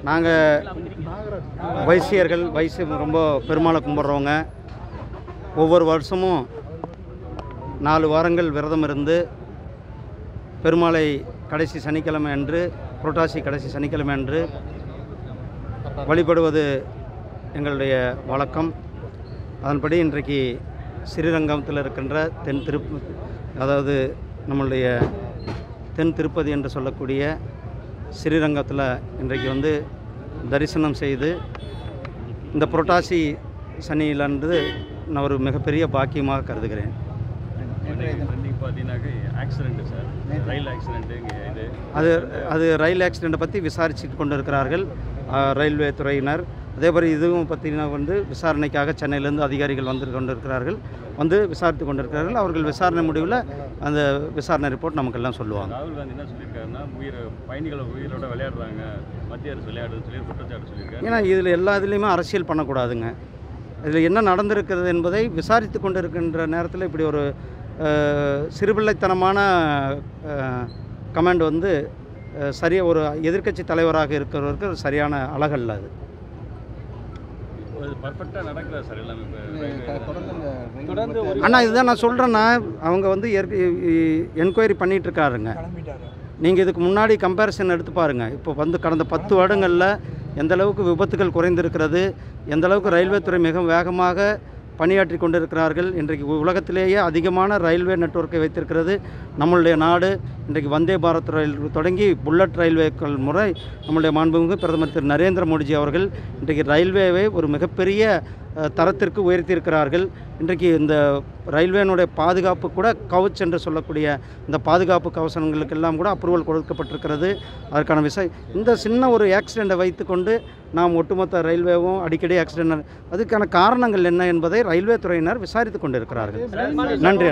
நாங்கள் வைசியர்கள் வைசிய ரொம்ப பெருமாளை கும்பிட்றவங்க ஒவ்வொரு வருஷமும் நாலு வாரங்கள் விரதம் இருந்து பெருமாளை கடைசி சனிக்கிழமை அன்று புரட்டாசி கடைசி சனிக்கிழமை அன்று வழிபடுவது எங்களுடைய வழக்கம் அதன்படி இன்றைக்கு ஸ்ரீரங்கத்தில் இருக்கின்ற தென் திருப்ப அதாவது நம்மளுடைய தென் திருப்பதி என்று சொல்லக்கூடிய ஸ்ரீரங்கத்தில் இன்றைக்கு வந்து தரிசனம் செய்து இந்த புரட்டாசி சனியிலன்று நான் ஒரு மிகப்பெரிய பாக்கியமாக கருதுகிறேன் இன்னைக்கு பார்த்தீங்கன்னாக்க ஆக்சிடென்ட் சார் ரயில் ஆக்சிடென்ட் இங்கே இது அது அது ரயில் ஆக்சிடெண்ட்டை பற்றி விசாரித்து கொண்டு இருக்கிறார்கள் அஹ், ரயில்வே துறையினர் அதே மாதிரி இதுவும் பார்த்தீங்கன்னா வந்து விசாரணைக்காக சென்னையிலேருந்து அதிகாரிகள் வந்து கொண்டிருக்கிறார்கள் வந்து விசாரித்து கொண்டிருக்கிறார்கள் அவர்கள் விசாரணை முடிவில் அந்த விசாரணை ரிப்போர்ட் நமக்கெல்லாம் சொல்லுவாங்க ராகுல் காந்தி என்ன சொல்லியிருக்காருன்னா உயிர் பயணிகளை உயிரோட விளையாடுறாங்க மத்திய அரசு விளையாடுன்னு சொல்லி குற்றச்சாட்டு சொல்லியிருக்காரு ஏன்னா இதில் எல்லா இதுலேயுமே அரசியல் பண்ணக்கூடாதுங்க இதில் என்ன நடந்திருக்கிறது என்பதை விசாரித்து கொண்டிருக்கின்ற நேரத்தில் இப்படி ஒரு அஹ், சிறுபிள்ளைத்தனமான கமெண்ட் வந்து அஹ், சரியா ஒரு எதிர்க்கட்சி தலைவராக இருக்கிறவருக்கு அது சரியான அழகல்ல அது அது பர்ஃபெக்டாக நடக்கல சார் எல்லாமே இப்போ தொடர்ந்து ஒரு அண்ணா இதுதான் நான் சொல்கிறேன்னா அவங்க வந்து என்கொயரி பண்ணிகிட்டு இருக்காருங்க நீங்கள் இதுக்கு முன்னாடி கம்பேரிசன் எடுத்து பாருங்கள் இப்போ வந்து கடந்த பத்து வருடங்களில் எந்த அளவுக்கு விபத்துகள் குறைந்திருக்கிறது எந்த அளவுக்கு ரயில்வே துறை மிக வேகமாக பணியாற்றி கொண்டிருக்கிறார்கள் இன்றைக்கு உலகத்திலேயே அதிகமான ரயில்வே நெட்வொர்க்கை வைத்திருக்கிறது நம்மளுடைய நாடு இன்றைக்கு வந்தே பாரத் ரயில் தொடங்கி புல்லட் ரயில்வேக்கள் முறை நம்முடைய மாண்புமிகு பிரதமர் திரு நரேந்திர மோடிஜி அவர்கள் இன்றைக்கு ரயில்வேவை ஒரு மிகப்பெரிய அஹ், தரத்திற்கு உயர்த்தியிருக்கிறார்கள் இன்றைக்கு இந்த ரயில்வேனுடைய பாதுகாப்பு கூட கவுச் என்று சொல்லக்கூடிய இந்த பாதுகாப்பு கவசங்களுக்கெல்லாம் கூட அப்ரூவல் கொடுக்கப்பட்டிருக்கிறது அதற்கான விசை இந்த சின்ன ஒரு ஆக்சிடெண்ட்டை வைத்துக்கொண்டு நாம் ஒட்டுமொத்த ரயில்வேவும் அடிக்கடி ஆக்சிடென்ட் அதுக்கான காரணங்கள் என்ன என்பதை ரயில்வே துறையினர் விசாரித்து கொண்டிருக்கிறார்கள் நன்றி